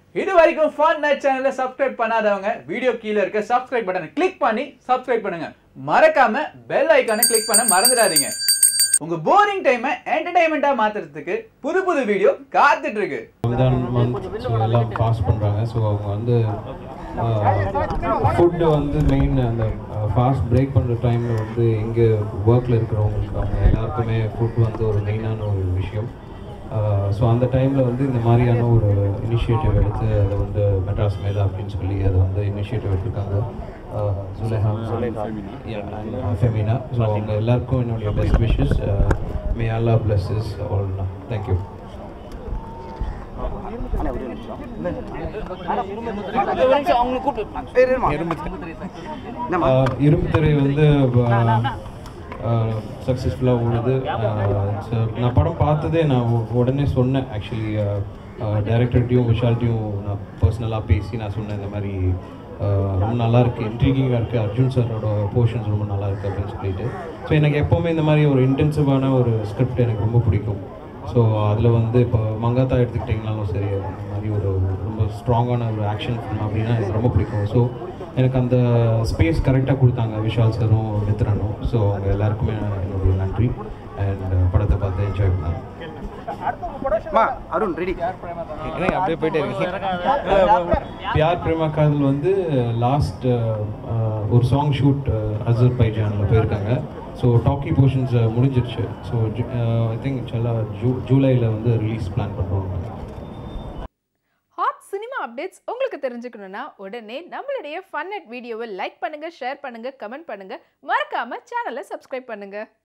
இது வரைக்கும் fun night சேனலை சப்ஸ்கிரைப் பண்ணாதவங்க வீடியோ கீழே இருக்க சப்ஸ்கிரைப் பட்டனை கிளிக் பண்ணி சப்ஸ்கிரைப் பண்ணுங்க மறக்காம பெல் ஐக்கானை கிளிக் பண்ண மறந்துடாதீங்க உங்க போரிங் டைமை என்டர்டைன்மெண்ட்டா மாத்துறதுக்கு புது புது வீடியோ காத்துட்டு இருக்கு ரம்ஜான் மந்த் ஸோ எல்லாம் பாஸ் பண்ணுறாங்க ஸோ அவங்க வந்து ஃபுட்டு வந்து மெயின் அந்த ஃபாஸ்ட் பிரேக் பண்ணுற டைமில் வந்து எங்கே ஒர்க்கில் இருக்கிறவங்களுக்கு அவங்க எல்லாருக்குமே ஃபுட் வந்து ஒரு மெயினான ஒரு விஷயம் ஸோ அந்த டைமில் வந்து இந்த மாதிரியான ஒரு இனிஷியேட்டிவ் எடுத்து அதை வந்து மெட்ராஸ் மேலா அப்படின்னு சொல்லி அதை வந்து இனிஷியேட்டிவ் எடுத்திருக்காங்க சுலேஹா ஃபெமினா ஸோ அவங்க எல்லாருக்கும் என்னுடைய best wishes may Allah blesses all thank you ah Irumbuthirai வந்து சக்ஸஸ்ஃபுல்லாக ஓடுது ஆஹ் so நான் படம் பார்த்ததே நான் உ- உடனே சொன்னேன் ஆக்சுவலி டைரக்டர்கிட்டையும் விஷால்ட்டையும் நான் பர்சனலாக பேசி நான் சொன்னேன் இந்த மாதிரி ஆஹ் ரொம்ப நல்லா இருக்கு இன்ட்ரீகிங்காக இருக்குது அர்ஜுன் சாரோட போர்ஷன்ஸ் ரொம்ப நல்லா இருக்கு அப்படின்னு சொல்லிட்டு ஸோ எனக்கு எப்போவுமே இந்த மாதிரி ஒரு இன்டென்சிவான ஒரு ஸ்கிரிப்ட் எனக்கு ரொம்ப பிடிக்கும் ஸோ அதில் வந்து இப்போ மங்காத்தா எடுத்துக்கிட்டிங்கனாலும் சரி அந்த மாதிரி ஒரு ரொம்ப ஸ்ட்ராங்கான ஒரு ஆக்ஷன் ஃபிலிம் அப்படின்னா எனக்கு ரொம்ப பிடிக்கும் ஸோ எனக்கு அந்த ஸ்பேஸ் கரெக்டாக கொடுத்தாங்க விஷால் சாரும் மித்ரனும் ஸோ அவங்க எல்லாருக்குமே என்னுடைய நன்றி அண்ட் படத்தை பார்த்து என்ஜாய் பண்ணாங்க அருண் ரெடி அப்படியே போயிட்டே பியார் பிரேமா காதல் வந்து லாஸ்ட் ஒரு சாங் ஷூட் அசர் பைஜானில் போயிருக்காங்க ஸோ டாக்கி போர்ஷன்ஸ் முடிஞ்சிருச்சு ஸோ ஐ திங்க் இன்ஷால்லா ஜூ ஜூலையில் வந்து ரிலீஸ் பிளான் பண்ணுறோம் ஹாட் சினிமா அப்டேட்ஸ் உங்களுக்கு தெரிஞ்சுக்கணும்னா உடனே நம்மளுடைய ஃபன் அட் வீடியோவை லைக் பண்ணுங்க ஷேர் பண்ணுங்க கமெண்ட் பண்ணுங்க மறக்காம சேனலை சப்ஸ்கிரைப் பண்ணுங்க